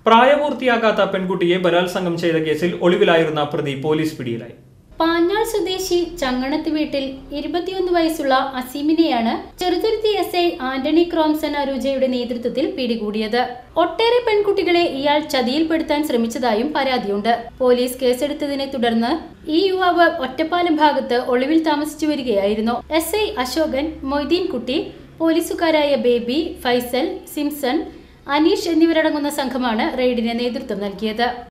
പ്രായപൂർത്തിയാകാത്ത പെൺകുട്ടിയെ ബലാത്സംഗം ചെയ്ത കേസിൽ ഒളിവിലായിരുന്ന പ്രതി പോലീസ് പിടിയിലായി പാഞ്ഞാൾ സ്വദേശി ചങ്ങണത്ത് വീട്ടിൽ ഇരുപത്തിയൊന്ന് വയസ്സുള്ള അസീമിനെയാണ് ചെറുതുരുത്തി എസ് ഐ ആന്റണി ക്രോംസൺ അരൂജയുടെ നേതൃത്വത്തിൽ പിടികൂടിയത് ഒട്ടേറെ പെൺകുട്ടികളെ ഇയാൾ ചതിയിൽപ്പെടുത്താൻ ശ്രമിച്ചതായും പരാതിയുണ്ട് പോലീസ് കേസെടുത്തതിനെ തുടർന്ന് ഈ യുവാവ് ഒറ്റപ്പാലം ഭാഗത്ത് ഒളിവിൽ താമസിച്ചു വരികയായിരുന്നു എസ് ഐ അശോകൻ മൊയ്തീൻ കുട്ടി പോലീസുകാരായ ബേബി ഫൈസൽ സിംസൺ അനീഷ് എന്നിവരടങ്ങുന്ന സംഘമാണ് റെയ്ഡിന് നേതൃത്വം നൽകിയത്